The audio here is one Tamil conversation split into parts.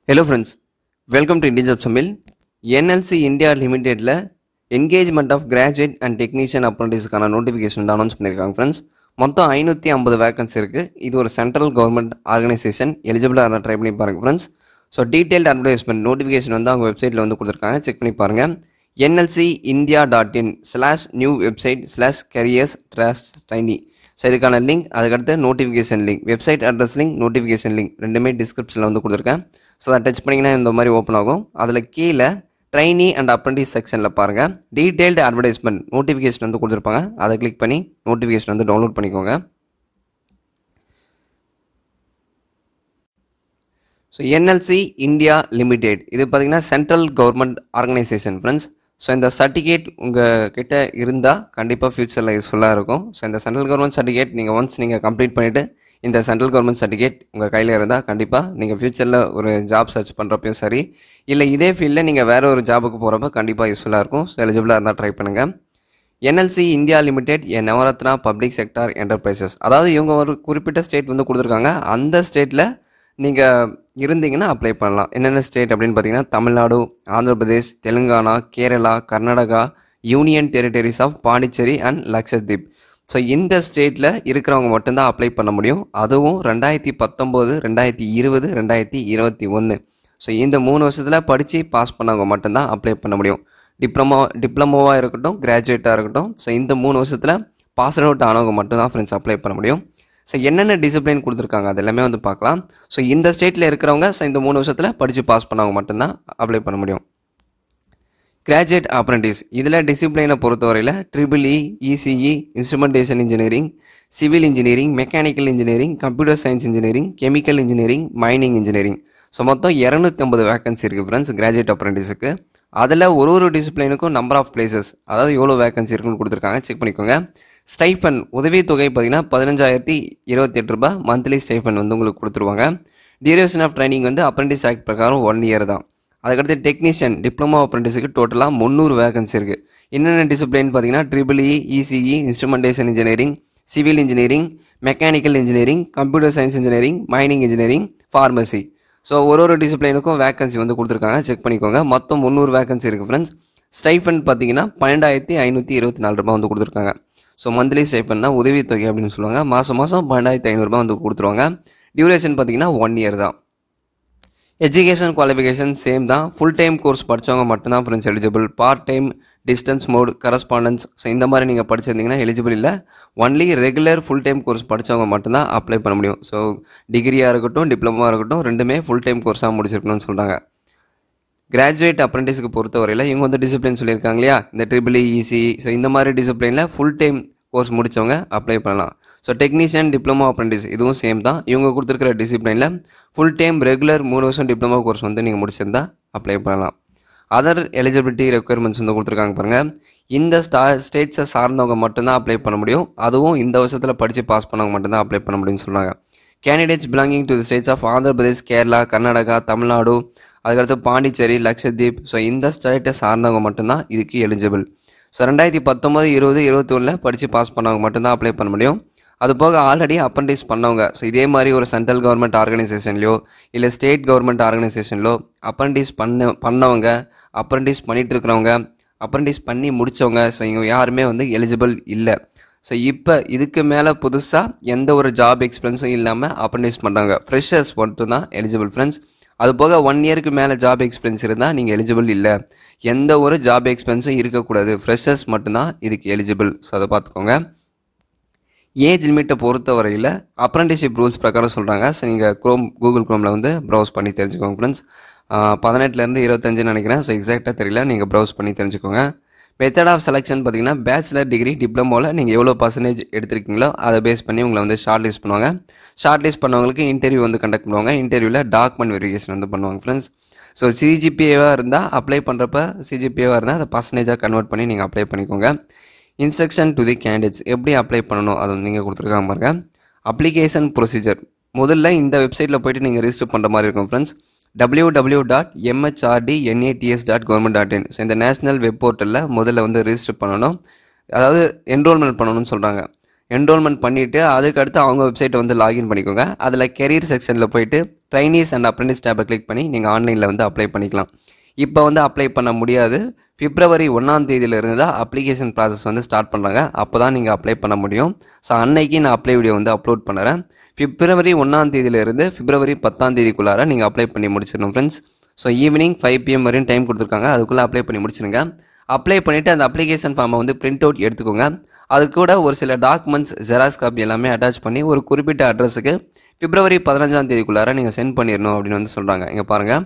hello friends welcome to Indian job Tamil N L C India லிமிடெட்டில் engagement of graduate and technician அப்ரண்டிஸ்க்கான நோட்டிஃபிகேஷன் வந்து அனௌன்ஸ் பண்ணியிருக்காங்க ஃப்ரெண்ட்ஸ் மொத்தம் ஐநூற்றி ஐம்பது வேகன்சி இருக்குது இது ஒரு சென்ட்ரல் கவர்மெண்ட் ஆர்கனைசேஷன் எலிஜிபிளாக இருந்தால் ட்ரை பண்ணி பாருங்கள் friends so detailed advertisement notification வந்து அவங்க வெப்சைட்டில் வந்து கொடுத்துருக்காங்க செக் பண்ணி பாருங்கள் N L C India dot in slash new website slash careers ட்ராஸ் டைனி ஸோ இதுக்கான லிங்க் அதுக்கடுத்து notification link website address link notification link ரெண்டுமே டிஸ்கிரிப்ஷனில் வந்து கொடுத்துருக்கேன் ஸோ அதை டச் பண்ணிங்கன்னா இந்த மாதிரி ஓப்பன் ஆகும் அதில் கீழே ட்ரைனி அண்ட் அப்ரண்டிஸ் செக்ஷனில் பாருங்கள் டீட்டெயில்டு அட்வர்டைஸ்மெண்ட் நோட்டிஃபிகேஷன் வந்து கொடுத்துருப்பாங்க அதை கிளிக் பண்ணி நோட்டிஃபிகேஷன் வந்து டவுன்லோட் பண்ணிக்கோங்க ஸோ என்எல்சி இந்தியா லிமிடெட் இது பார்த்தீங்கன்னா central government organization friends so இந்த சர்டிஃபிகேட் உங்கள் கிட்ட இருந்தால் கண்டிப்பாக ஃப்யூச்சரில் யூஸ்ஃபுல்லாக இருக்கும் ஸோ இந்த சென்ட்ரல் கவர்மெண்ட் சர்டிஃபிகேட் நீங்கள் ஒன்ஸ் நீங்கள் கம்ப்ளீட் பண்ணிவிட்டு இந்த சென்ட்ரல் கவர்மெண்ட் சர்டிஃபிகேட் உங்கள் கையில் இருந்தால் கண்டிப்பாக நீங்கள் ஃப்யூச்சரில் ஒரு ஜாப் சர்ச் பண்ணுறப்பையும் சரி இல்லை இதே ஃபீல்டில் நீங்கள் வேறு ஒரு ஜாபுக்கு போகிறப்ப கண்டிப்பாக யூஸ்ஃபுல்லாக இருக்கும் ஸோ எலிஜிபிளாக இருந்தால் ட்ரை பண்ணுங்கள் N L C India limited a Navratna public sector enterprises அதாவது இவங்க ஒரு குறிப்பிட்ட ஸ்டேட் வந்து கொடுத்துருக்காங்க அந்த ஸ்டேட்டில் நீங்கள் இருந்தீங்கன்னா அப்ளை பண்ணலாம் என்னென்ன ஸ்டேட் அப்படின்னு பார்த்தீங்கன்னா Tamil Nadu Andhra Pradesh Telangana Kerala Karnataka union territories of Pondicherry and Lakshadweep so இந்த ஸ்டேட்டில் இருக்கிறவங்க மட்டும்தான் அப்ளை பண்ண முடியும் அதுவும் ரெண்டாயிரத்தி பத்தொம்போது ரெண்டாயிரத்தி இருபது ரெண்டாயிரத்தி இருபத்தி ஒன்று ஸோ இந்த மூணு வருஷத்தில் படித்து பாஸ் பண்ணவங்க மட்டும்தான் அப்ளை பண்ண முடியும் டிப்ளமோ டிப்ளமோவாக இருக்கட்டும் கிராஜுவேட்டாக இருக்கட்டும் ஸோ இந்த மூணு வருஷத்தில் பாஸ் அவுட் ஆனவங்க மட்டும்தான் ஃப்ரெண்ட்ஸ் அப்ளை பண்ண முடியும் ஸோ என்னென்ன டிசிப்ளின் கொடுத்துருக்காங்க அது எல்லாமே வந்து பார்க்கலாம் ஸோ இந்த ஸ்டேட்டில் இருக்கிறவங்க ஸோ இந்த மூணு வருஷத்தில் படித்து பாஸ் பண்ணவங்க மட்டும்தான் அப்ளை பண்ண முடியும் கிராஜுவேட் அப்ரண்டிஸ் இதில் டிசிப்ளினை பொறுத்தவரையில் triple E E C E instrumentation engineering civil engineering mechanical engineering computer science engineering chemical engineering mining engineering so மொத்தம் இரநூத்தி ஐம்பது வேகன்சி இருக்குது ஃப்ரெண்ட்ஸ் கிராஜுவேட் அப்ரண்டிஸுக்கு அதில் ஒரு ஒரு டிசிப்ளினுக்கும் நம்பர் ஆஃப் பிளேசஸ் அதாவது எவ்வளோ வேகன்சி இருக்குன்னு கொடுத்துருக்காங்க செக் பண்ணிக்கோங்க ஸ்டைஃபன் உதவித்தொகை பார்த்தீங்கன்னா பதினஞ்சாயிரத்தி இருபத்தெட்டு ரூபாய் மந்த்லி ஸ்டைஃபன் வந்து உங்களுக்கு கொடுத்துருவாங்க டியூரேஷன் ஆஃப் ட்ரைனிங் வந்து அப்ரண்டிஸ் ஆக்ட் பிரகாரம் ஒன் இயர் தான் அதுக்கடுத்து டெக்னீஷியன் டிப்ளமோ அப்ரண்டிஸுக்கு டோட்டலாக முந்நூறு வேகன்சி இருக்குது என்னென்ன டிசிப்ளின் பார்த்தீங்கன்னா triple E E C E instrumentation engineering civil engineering mechanical engineering computer science engineering mining engineering pharmacy so ஒரு ஒரு டிசிப்ளினுக்கும் வேகன்சி வந்து கொடுத்துருக்காங்க செக் பண்ணிக்கோங்க மொத்தம் முந்நூறு வேகன்சி இருக்குது ஃப்ரெண்ட்ஸ் ஸ்டைஃபன் பார்த்தீங்கன்னா பன்னெண்டாயிரத்தி ஐநூற்றி இருபத்தி நாலு ரூபாய் வந்து கொடுத்துருக்காங்க ஸோ மந்த்லி ஸ்டைஃபன்னா உதவித்தொகை அப்படின்னு சொல்லுவாங்க மாதம் மாதம் பன்னெண்டாயிரத்தி ஐநூறுரூபா வந்து கொடுத்துருவாங்க டியூரேஷன் பார்த்தீங்கன்னா ஒன் இயர் தான் எஜுகேஷன் குவாலிஃபிகேஷன் சேம் தான் ஃபுல் டைம் கோர்ஸ் படித்தவங்க மட்டும்தான் friends eligible part time distance mode correspondence so இந்த மாதிரி நீங்கள் படிச்சிருந்தீங்கன்னா எலிஜிபிள் இல்லை only regular full time course படித்தவங்க மட்டும்தான் அப்ளை பண்ண முடியும் ஸோ டிகிரியாக இருக்கட்டும் டிப்ளமோவாக இருக்கட்டும் ரெண்டுமே ஃபுல் டைம் கோர்ஸாக முடிச்சிருக்கணும்னு சொல்கிறாங்க கிராஜுவேட் அப்ரண்டிஸுக்கு பொறுத்தவரையில் இவங்க வந்து டிசிப்ளின் சொல்லியிருக்காங்க இல்லையா இந்த ட்ரிபிள் இசி ஸோ இந்த மாதிரி டிசிப்ளினில் ஃபுல் டைம் கோர்ஸ் முடித்தவங்க அப்ளை பண்ணலாம் ஸோ டெக்னீஷியன் டிப்ளமோ அப்ரண்டிஸ் இதுவும் சேம் தான் இவங்க கொடுத்துருக்கிற டிசிப்ளினில் ஃபுல் டைம் ரெகுலர் மூணு வருஷம் டிப்ளமோ கோர்ஸ் வந்து நீங்கள் முடிச்சிருந்தா அப்ளை பண்ணலாம் அதர் எலிஜிபிலிட்டி ரெக்குயர்மெண்ட்ஸ் வந்து கொடுத்துருக்காங்க பாருங்கள் இந்த ஸ்டா ஸ்டேட்ஸை சார்ந்தவங்க மட்டும்தான் அப்ளை பண்ண முடியும் அதுவும் இந்த வருஷத்தில் படித்து பாஸ் பண்ணவங்க மட்டும்தான் அப்ளை பண்ண முடியும்னு சொல்கிறாங்க candidates belonging to the states of Andhra Pradesh Kerala Karnataka Tamil Nadu அதுக்கடுத்து பாண்டிச்சேரி லக்ஷத்வீப் ஸோ இந்த ஸ்டேட்டை சார்ந்தவங்க மட்டும்தான் இதுக்கு எலிஜிபிள் ஸோ ரெண்டாயிரத்தி பத்தொம்பது இருபது இருபத்தி ஒன்றில் படித்து பாஸ் பண்ணவங்க மட்டும்தான் அப்ளை பண்ண முடியும் அது போக ஆல்ரெடி அப்ரண்டிஸ் பண்ணவங்க ஸோ இதே மாதிரி ஒரு சென்ட்ரல் கவர்மெண்ட் ஆர்கனைசேஷன்லையோ இல்லை ஸ்டேட் கவர்மெண்ட் ஆர்கனைசேஷன்லையோ அப்ரண்டிஸ் பண்ண பண்ணவங்க அப்ரண்டிஸ் பண்ணிட்டு இருக்கிறவங்க அப்ரண்டிஸ் பண்ணி முடித்தவங்க ஸோ இவங்க யாருமே வந்து எலிஜிபிள் இல்லை ஸோ இப்போ இதுக்கு மேலே புதுசாக எந்த ஒரு ஜாப் எக்ஸ்பீரியன்ஸும் இல்லாமல் அப்ரண்டிஸ் பண்ணுறாங்க ஃப்ரெஷர்ஸ் மட்டும் தான் எலிஜிபிள் ஃப்ரெண்ட்ஸ் அது போக ஒன் இயருக்கு மேலே ஜாப் எக்ஸ்பீரியன்ஸ் இருந்தால் நீங்கள் எலிஜிபிள் இல்லை எந்த ஒரு ஜாப் எக்ஸ்பீரியன்ஸும் இருக்கக்கூடாது ஃப்ரெஷர்ஸ் மட்டும்தான் இதுக்கு எலிஜிபிள் ஸோ அதை பார்த்துக்கோங்க ஏஜ் லிமிட்டை பொறுத்தவரையில் அப்ரண்டிஷிப் ரூல்ஸ் பிரகாரம் சொல்கிறாங்க ஸோ நீங்கள் க்ரோம் கூகுள் க்ரோமில் வந்து ப்ரௌஸ் பண்ணி தெரிஞ்சுக்கோங்க ஃப்ரெண்ட்ஸ் பதினெட்டுலேருந்து இருபத்தஞ்சுன்னு நினைக்கிறேன் ஸோ எக்ஸாக்டாக தெரியல நீங்கள் ப்ரௌஸ் பண்ணி தெரிஞ்சுக்கோங்க மெத்தட் ஆஃப் செலெக்ஷன் பார்த்தீங்கன்னா பேச்சுலர் டிகிரி டிப்ளமோவில் நீங்கள் எவ்வளோ பர்சன்டேஜ் எடுத்திருக்கீங்களோ அதை பேஸ் பண்ணி உங்களை வந்து ஷார்ட் லிஸ்ட் பண்ணுவாங்க ஷார்ட் லிஸ்ட் பண்ணவங்களுக்கு இன்டர்வியூ வந்து கண்டக்ட் பண்ணுவாங்க இன்டர்வியூவில் டாக்குமெண்ட் வெரிஃபிகேஷன் வந்து பண்ணுவாங்க ஃப்ரெண்ட்ஸ் ஸோ சிஜிபிஏவாக இருந்தால் அப்ளை பண்ணுறப்ப சிஜிபிஏவாக இருந்தால் அதை பர்சன்டேஜாக கன்வெர்ட் பண்ணி நீங்கள் அப்ளை பண்ணிக்கோங்க இன்ஸ்ட்ரக்ஷன் டு தி கேண்டிடேட்ஸ் எப்படி அப்ளை பண்ணணும் அதை வந்து நீங்கள் கொடுத்துருக்காங்க பாருங்க அப்ளிகேஷன் ப்ரொசீஜர் முதல்ல இந்த வெப்சைட்டில் போயிட்டு நீங்கள் ரிஜிஸ்டர் பண்ணுற மாதிரி இருக்கும் friends W W dot M H R D N A T S dot government dot in so இந்த நேஷனல் வெப் போர்ட்டலில் முதல்ல வந்து ரிஜிஸ்டர் பண்ணணும் அதாவது என்ரோல்மெண்ட் பண்ணணும்னு சொல்கிறாங்க என்ரோல்மெண்ட் பண்ணிவிட்டு அதுக்கடுத்து அவங்க வெப்சைட்டை வந்து லாகின் பண்ணிக்கோங்க அதில் கெரியர் செக்ஷனில் போயிட்டு ட்ரைனிஸ் அண்ட் அப்ரெண்டிஸ் டேப்பை கிளிக் பண்ணி நீங்கள் ஆன்லைனில் வந்து அப்ளை பண்ணிக்கலாம் இப்போ வந்து அப்ளை பண்ண முடியாது பிப்ரவரி ஒன்றாம் தேதியிலிருந்து தான் அப்ளிகேஷன் ப்ராசஸ் வந்து ஸ்டார்ட் பண்ணுறாங்க அப்போ தான் நீங்கள் அப்ளை பண்ண முடியும் ஸோ அன்னைக்கு நான் அப்ளை வீடியோ வந்து அப்லோட் பண்ணுறேன் பிப்ரவரி ஒன்றாம் தேதியிலிருந்து பிப்ரவரி பத்தாம் தேதிக்குள்ளார நீங்கள் அப்ளை பண்ணி முடிச்சிடணும் friends so evening five P M வரையும் டைம் கொடுத்துருக்காங்க அதுக்குள்ளே அப்ளை பண்ணி முடிச்சிருங்க அப்ளை பண்ணிவிட்டு அந்த அப்ளிகேஷன் ஃபார்மை வந்து பிரிண்ட் அவுட் எடுத்துக்கோங்க அது கூட ஒரு சில டாக்குமெண்ட்ஸ் ஜெராக்ஸ் காப்பி எல்லாமே அட்டாச் பண்ணி ஒரு குறிப்பிட்ட அட்ரஸுக்கு பிப்ரவரி பதினஞ்சாம் தேதிக்குள்ளார நீங்கள் சென்ட் பண்ணிடணும் அப்படின்னு வந்து சொல்கிறாங்க இங்கே பாருங்கள்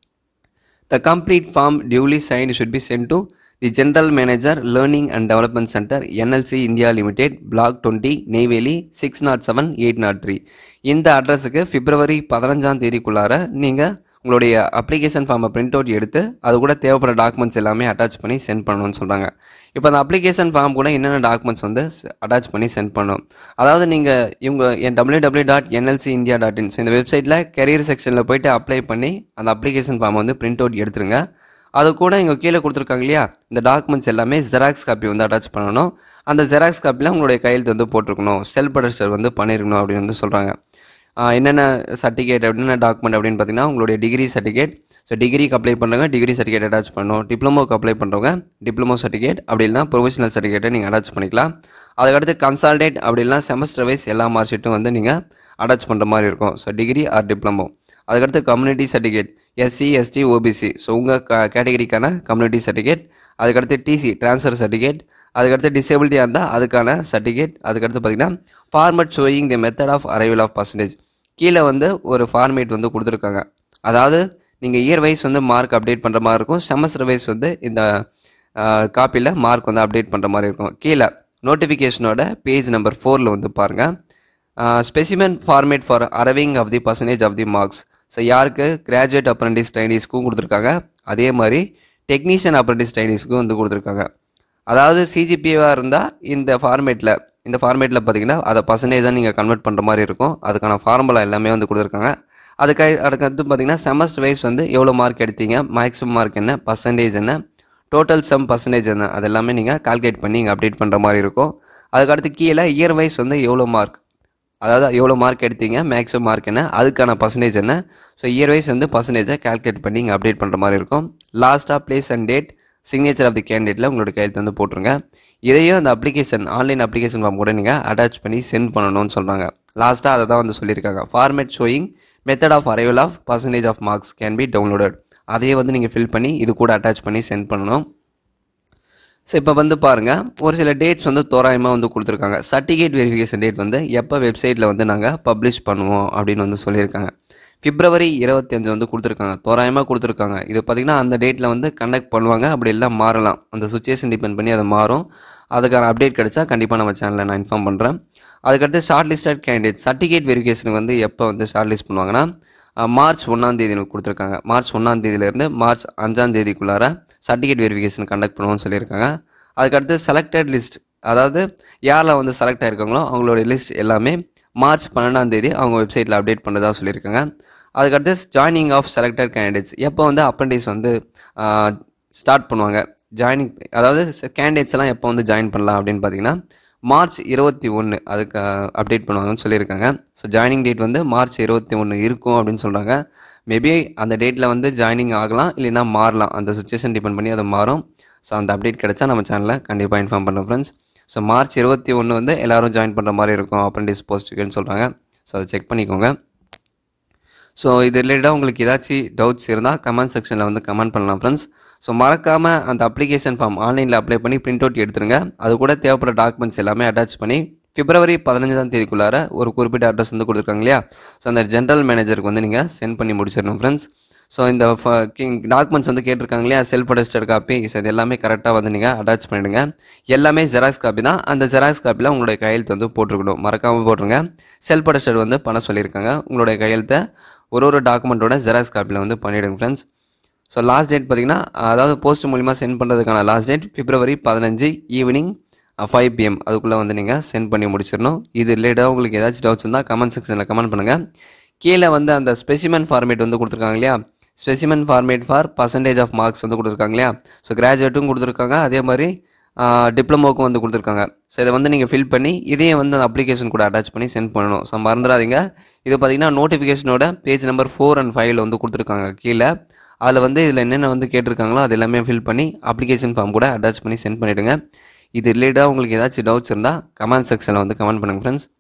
The complete form duly signed should be sent to the General Manager Learning and Development Center NLC India Limited Block 20 Neyveli six nought seven eight nought three இந்த அட்ரஸுக்கு பிப்ரவரி பதினஞ்சாம் தேதிக்குள்ளார நீங்கள் உங்களுடைய அப்ளிகேஷன் ஃபார்மை பிரிண்ட் அவுட் எடுத்து அது கூட தேவைப்படுற டாக்குமெண்ட்ஸ் எல்லாமே அட்டாச் பண்ணி சென்ட் பண்ணணும்னு சொல்கிறாங்க இப்போ அந்த அப்ளிகேஷன் ஃபார்ம் கூட என்னென்ன டாக்குமெண்ட்ஸ் வந்து அட்டாச் பண்ணி சென்ட் பண்ணணும் அதாவது நீங்கள் இவங்க என் W W dot N L C India dot in so இந்த வெப்சைட்டில் கெரியர் செக்ஷனில் போயிட்டு அப்ளை பண்ணி அந்த அப்ளிகேஷன் ஃபார்மை வந்து பிரிண்ட் அவுட் எடுத்துருங்க அது கூட இங்கே கீழே கொடுத்துருக்காங்க இல்லையா இந்த டாக்குமெண்ட்ஸ் எல்லாமே ஜெராக்ஸ் காப்பி வந்து அட்டாச் பண்ணணும் அந்த ஜெராக்ஸ் காப்பியில் உங்களுடைய கையெழுத்து வந்து போட்டிருக்கணும் செல்ஃப் அடஸ்டர் வந்து பண்ணியிருக்கணும் அப்படின்னு வந்து சொல்கிறாங்க என்னென்ன சர்டிஃபிகேட் என்னென்ன டாக்குமெண்ட் அப்படின்னு பார்த்தீங்கன்னா உங்களுடைய டிகிரி சர்டிஃபிகேட் ஸோ டிகிரிக்கு அப்ளை பண்ணுறவங்க டிகிரி சர்டிஃபிகேட் அட்டாச் பண்ணணும் டிப்ளமோக்கு அப்ளை பண்ணுறவங்க டிப்ளமோ சர்டிஃபிகேட் அப்படி இல்லைனா ப்ரொஃபஷனல் சர்டிஃபிகேட்டை நீங்கள் அட்டாச் பண்ணிக்கலாம் அதுக்கடுத்து கன்சால்டேட் அப்படி இல்லைனா செமஸ்டர் வைஸ் எல்லா மார்க் ஷீட்டும் வந்து நீங்கள் அட்டாச் பண்ணுற மாதிரி இருக்கும் ஸோ டிகிரி ஆர் டிப்ளமோ அதுக்கடுத்து community certificate S C S T O B C so உங்கள் க கேட்டகரிக்கான கம்யூனிட்டி சர்டிஃபிகேட் அதுக்கடுத்து டிசி ட்ரான்ஸ்ஃபர் சர்டிஃபிகேட் அதுக்கடுத்து டிசேபிலிட்டியாக இருந்தால் அதுக்கான சர்டிஃபிகேட் அதுக்கடுத்து பார்த்தீங்கன்னா format showing the method of arrival of percentage கீழே வந்து ஒரு ஃபார்மேட் வந்து கொடுத்துருக்காங்க அதாவது நீங்கள் இயர் வைஸ் வந்து மார்க் அப்டேட் பண்ணுற மாதிரி இருக்கும் செமஸ்டர் வைஸ் வந்து இந்த காப்பியில் மார்க் வந்து அப்டேட் பண்ணுற மாதிரி இருக்கும் கீழே நோட்டிஃபிகேஷனோட பேஜ் நம்பர் ஃபோரில் வந்து பாருங்கள் specimen format for arriving of the percentage of the marks so யாருக்கு கிராஜுவேட் அப்ரண்டிஸ் ட்ரைனிஸ்க்கும் கொடுத்துருக்காங்க அதே மாதிரி டெக்னீஷியன் அப்ரண்டிஸ் ட்ரைனிஸ்க்கும் வந்து கொடுத்துருக்காங்க அதாவது சிஜிபிஏவாக இருந்தால் இந்த ஃபார்மேட்டில் இந்த ஃபார்மேட்டில் பார்த்தீங்கன்னா அதை பர்சன்டேஜாக நீங்கள் கன்வெர்ட் பண்ணுற மாதிரி இருக்கும் அதுக்கான ஃபார்முலா எல்லாமே வந்து கொடுத்துருக்காங்க அதுக்கு அதுக்கடுத்து பார்த்தீங்கன்னா செமஸ்டர் வைஸ் வந்து எவ்வளோ மார்க் எடுத்தீங்க மேக்ஸிமம் மார்க் என்ன பர்சன்டேஜ் என்ன டோட்டல் சம் பர்சன்டேஜ் என்ன அது எல்லாமே நீங்கள் கால்குலேட் பண்ணி இங்கே அப்டேட் பண்ணுற மாதிரி இருக்கும் அதுக்கடுத்து கீழே இயர் வைஸ் வந்து எவ்வளோ மார்க் அதாவது எவ்வளோ மார்க் எடுத்தீங்க மேக்ஸிமம் மார்க் என்ன அதுக்கான பர்சன்டேஜ் என்ன ஸோ இயர் வைஸ் வந்து பர்சன்டேஜை கால்குலேட் பண்ணி இங்கே அப்டேட் பண்ணுற மாதிரி இருக்கும் லாஸ்ட்டாக place and date signature of the கேண்டிடேட்டில் உங்களோட கையெழுத்து வந்து போட்டுருங்க இதையும் அந்த அப்ளிகேஷன் ஆன்லைன் அப்ளிகேஷன் ஃபார்ம் கூட நீங்கள் அட்டாச் பண்ணி சென்ட் பண்ணணும்னு சொல்கிறாங்க லாஸ்ட்டாக அதை தான் வந்து சொல்லியிருக்காங்க format showing method of arrival of percentage of marks can be downloaded அதையே வந்து நீங்கள் ஃபில் பண்ணி இது கூட அட்டாச் பண்ணி சென்ட் பண்ணணும் ஸோ இப்போ வந்து பாருங்கள் ஒரு சில டேட்ஸ் வந்து தோராயமாக வந்து கொடுத்துருக்காங்க சர்டிஃபிகேட் வெரிஃபிகேஷன் டேட் வந்து எப்போ வெப்சைட்டில் வந்து நாங்கள் பப்ளிஷ் பண்ணுவோம் அப்படின்னு வந்து சொல்லியிருக்காங்க பிப்ரவரி இருபத்தஞ்சு வந்து கொடுத்துருக்காங்க தோராயமாக கொடுத்துருக்காங்க இது பார்த்திங்கன்னா அந்த டேட்டில் வந்து கண்டக்ட் பண்ணுவாங்க அப்படி எல்லாம் மாறலாம் அந்த சுச்சுவேஷன் டிபெண்ட் பண்ணி அது மாறும் அதுக்கான அப்டேட் கிடைச்சா கண்டிப்பாக நம்ம சேனலில் நான் இன்ஃபார்ம் பண்ணுறேன் அதுக்கடுத்து ஷார்ட் லிஸ்டட் கேண்டிடேட் சர்டிஃபிகேட் வெரிஃபிகேஷனுக்கு வந்து எப்போ வந்து ஷார்ட் லிஸ்ட் பண்ணுவாங்கன்னா அஹ், மார்ச் ஒன்றாம் தேதி கொடுத்துருக்காங்க மார்ச் ஒன்றாம் தேதியிலேருந்து மார்ச் அஞ்சாம் தேதிக்குள்ளார சர்டிஃபிகேட் வெரிஃபிகேஷன் கண்டக்ட் பண்ணுவோம்னு சொல்லியிருக்காங்க அதுக்கடுத்து செலக்டட் லிஸ்ட் அதாவது யாரில் வந்து செலக்ட் ஆயிருக்காங்களோ அவங்களோட லிஸ்ட் எல்லாமே மார்ச் பன்னெண்டாம் தேதி அவங்க வெப்சைட்டில் அப்டேட் பண்ணுறதா சொல்லியிருக்காங்க அதுக்கடுத்து ஜாயினிங் ஆஃப் செலக்டட் கேண்டிடேட்ஸ் எப்போ வந்து அப்ரண்டிஸ் வந்து ஸ்டார்ட் பண்ணுவாங்க ஜாயினிங் அதாவது கேண்டிடேட்ஸ் எல்லாம் எப்போ வந்து ஜாயின் பண்ணலாம் அப்படின்னு பார்த்தீங்கன்னா மார்ச் இருபத்தி ஒன்று அதுக்கு அப்டேட் பண்ணுவாங்கன்னு சொல்லியிருக்காங்க ஸோ ஜாயினிங் டேட் வந்து மார்ச் இருபத்தி ஒன்று இருக்கும் அப்படின்னு சொல்கிறாங்க மேபி அந்த டேட்டில் வந்து ஜாயினிங் ஆகலாம் இல்லைன்னா மாறலாம் அந்த சுச்சுவேஷன் டிபெண்ட் பண்ணி அது மாறும் ஸோ அந்த அப்டேட் கிடைச்சா நம்ம சேனலில் கண்டிப்பாக இன்ஃபார்ம் பண்ணுறோம் ஃப்ரெண்ட்ஸ் ஸோ மார்ச் இருபத்தி ஒன்று வந்து எல்லாரும் ஜாயின் பண்ணுற மாதிரி இருக்கும் அப்ரண்டிஸ் போஸ்ட்டுக்குன்னு சொல்கிறாங்க ஸோ அதை செக் பண்ணிக்கோங்க ஸோ இது ரிலேட்டடாக உங்களுக்கு ஏதாச்சும் டவுட்ஸ் இருந்தால் கமெண்ட் செக்ஷனில் வந்து கமெண்ட் பண்ணலாம் ஃப்ரெண்ட்ஸ் ஸோ மறக்காமல் அந்த அப்ளிகேஷன் ஃபார்ம் ஆன்லைனில் அப்ளை பண்ணி பிரிண்ட் அவுட் எடுத்துருங்க அது கூட தேவைப்படுற டாக்குமெண்ட்ஸ் எல்லாமே அட்டாச் பண்ணி பிப்ரவரி பதினஞ்சாம் தேதிக்குள்ளார ஒரு குறிப்பிட்ட அட்ரஸ் வந்து கொடுத்துருக்காங்க இல்லையா ஸோ அந்த ஜென்ரல் மேனேஜருக்கு வந்து நீங்கள் சென்ட் பண்ணி முடிச்சிடணும் ஃப்ரெண்ட்ஸ் ஸோ இந்த டாக்குமெண்ட்ஸ் வந்து கேட்டிருக்காங்க இல்லையா செல்ஃப் அடஸ்டட் காப்பி ஸோ இது எல்லாமே கரெக்டாக வந்து நீங்கள் அட்டாச் பண்ணிடுங்க எல்லாமே ஜெராக்ஸ் காப்பி தான் அந்த ஜெராக்ஸ் காப்பியில் உங்களுடைய கையெழுத்து வந்து போட்டிருக்கணும் மறக்காமல் போட்டுருங்க செல்ஃப் அடஸ்டட் வந்து பண்ண சொல்லியிருக்காங்க உங்களுடைய கையெழுத்தை ஒரு ஒரு டாக்குமெண்ட்டோட ஜெராக்ஸ் காப்பியில் வந்து பண்ணிவிடுங்க ஃப்ரெண்ட்ஸ் ஸோ லாஸ்ட் டேட் பார்த்தீங்கன்னா அதாவது போஸ்ட் மூலிமா சென்ட் பண்ணுறதுக்கான லாஸ்ட் டேட் பிப்ரவரி பதினஞ்சு ஈவினிங் ஃபைவ் பிஎம் அதுக்குள்ளே வந்து நீங்கள் சென்ட் பண்ணி முடிச்சிடணும் இது ரிலேட்டாக உங்களுக்கு ஏதாச்சும் டவுட்ஸ் இருந்தால் கமெண்ட் செக்ஷனில் கமெண்ட் பண்ணுங்கள் கீழே வந்து அந்த ஸ்பெசிமென் ஃபார்மேட் வந்து கொடுத்துருக்காங்க இல்லையா specimen format for percentage of marks வந்து கொடுத்துருக்காங்க இல்லையா ஸோ கிராஜுவேட்டும் கொடுத்துருக்காங்க அதே மாதிரி டிப்ளமோக்கும் வந்து கொடுத்துருக்காங்க ஸோ இதை வந்து நீங்கள் ஃபில் பண்ணி இதையும் வந்து அந்த அப்ளிகேஷன் கூட அட்டாச் பண்ணி சென்ட் பண்ணணும் ஸோ மறந்துடாதீங்க இது பார்த்தீங்கன்னா நோட்டிஃபிகேஷனோட பேஜ் நம்பர் ஃபோர் அண்ட் ஃபைவ்ல வந்து கொடுத்துருக்காங்க கீழே அதில் வந்து இதில் என்னென்ன வந்து கேட்டிருக்காங்களோ அது எல்லாமே ஃபில் பண்ணி அப்ளிகேஷன் ஃபார்ம் கூட அட்டாச் பண்ணி சென்ட் பண்ணிவிடுங்க இது ரிலேட்டாக உங்களுக்கு ஏதாச்சும் டவுட்ஸ் இருந்தால் கமெண்ட் செக்ஷனில் வந்து கமெண்ட் பண்ணுங்கள் ஃப்ரெண்ட்ஸ்